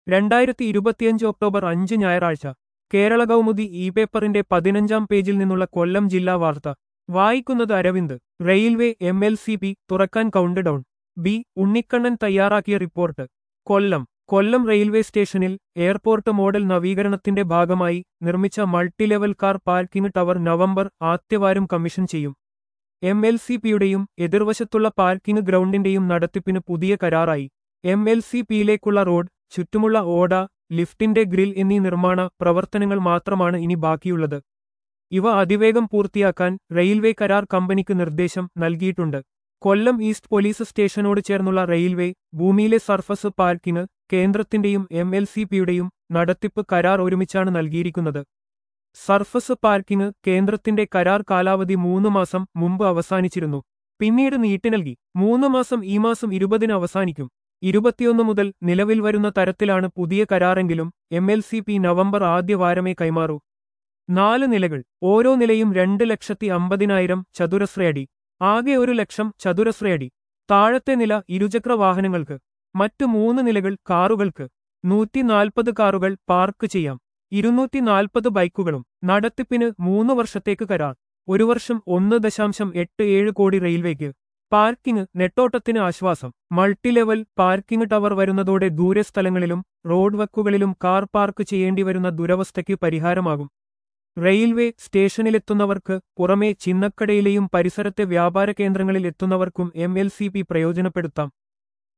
രണ്ടായിരത്തി ഇരുപത്തിയഞ്ച് ഒക്ടോബർ അഞ്ച് ഞായറാഴ്ച കേരള കൗമുദി ഇ പേപ്പറിന്റെ പതിനഞ്ചാം പേജിൽ നിന്നുള്ള കൊല്ലം ജില്ലാ വാർത്ത വായിക്കുന്നത് Aravind railway M L C P തുറക്കാൻ കൗണ്ട് ഡൗൺ ബി ഉണ്ണിക്കണ്ണൻ തയ്യാറാക്കിയ റിപ്പോർട്ട് കൊല്ലം കൊല്ലം റെയിൽവേ സ്റ്റേഷനിൽ എയർപോർട്ട് മോഡൽ നവീകരണത്തിന്റെ ഭാഗമായി നിർമ്മിച്ച multi level car parking tower November ആദ്യവാരം കമ്മീഷൻ ചെയ്യും എം എൽ സി പിയുടെയും എതിർവശത്തുള്ള പാർക്കിംഗ് ഗ്രൗണ്ടിന്റെയും നടത്തിപ്പിന് പുതിയ കരാറായി എം എൽ സി പിയിലേക്കുള്ള റോഡ് ചുറ്റുമുള്ള ഓട ലിഫ്റ്റിന്റെ ഗ്രിൽ എന്നീ നിർമ്മാണ പ്രവർത്തനങ്ങൾ മാത്രമാണ് ഇനി ബാക്കിയുള്ളത് ഇവ അതിവേഗം പൂർത്തിയാക്കാൻ റെയിൽവേ കരാർ കമ്പനിക്ക് നിർദ്ദേശം നൽകിയിട്ടുണ്ട് കൊല്ലം ഈസ്റ്റ് പോലീസ് സ്റ്റേഷനോട് ചേർന്നുള്ള റെയിൽവേ ഭൂമിയിലെ സർഫസ് പാർക്കിംഗ് കേന്ദ്രത്തിന്റെയും എം എൽ സി പിയുടെയും നടത്തിപ്പ് കരാർ ഒരുമിച്ചാണ് നൽകിയിരിക്കുന്നത് സർഫസ് പാർക്കിംഗ് കേന്ദ്രത്തിന്റെ കരാർ കാലാവധി മൂന്ന് മാസം മുമ്പ് അവസാനിച്ചിരുന്നു പിന്നീട് നീട്ടി നൽകി മൂന്ന് മാസം ഈ മാസം ഇരുപതിന് അവസാനിക്കും ഇരുപത്തിയൊന്ന് മുതൽ നിലവിൽ വരുന്ന തരത്തിലാണ് പുതിയ കരാറെങ്കിലും M L C P November ആദ്യ വാരമേ കൈമാറൂ നാല് നിലകൾ ഓരോ നിലയും രണ്ട് ലക്ഷത്തി അമ്പതിനായിരം ചതുരശ്രയടി ആകെ ഒരു ലക്ഷം ചതുരശ്രയടി താഴത്തെ നില ഇരുചക്ര വാഹനങ്ങൾക്ക് മറ്റു മൂന്ന് നിലകൾ കാറുകൾക്ക് നൂറ്റി നാൽപ്പത് കാറുകൾ പാർക്ക് ചെയ്യാം ഇരുന്നൂറ്റി നാൽപ്പത് ബൈക്കുകളും നടത്തിപ്പിന് മൂന്ന് വർഷത്തേക്ക് കരാർ ഒരു വർഷം ഒന്ന് ദശാംശം എട്ട് ഏഴ് കോടി റെയിൽവേക്ക് പാർക്കിംഗ് നെട്ടോട്ടത്തിന് ആശ്വാസം മൾട്ടി ലെവൽ പാർക്കിംഗ് ടവർ വരുന്നതോടെ ദൂരസ്ഥലങ്ങളിലും റോഡ് വക്കുകളിലും കാർ പാർക്ക് ചെയ്യേണ്ടി വരുന്ന ദുരവസ്ഥയ്ക്ക് പരിഹാരമാകും റെയിൽവേ സ്റ്റേഷനിലെത്തുന്നവർക്ക് പുറമെ ചിന്നക്കടയിലെയും പരിസരത്തെ വ്യാപാര കേന്ദ്രങ്ങളിൽ എത്തുന്നവർക്കും എം എൽ സി പി പ്രയോജനപ്പെടുത്താം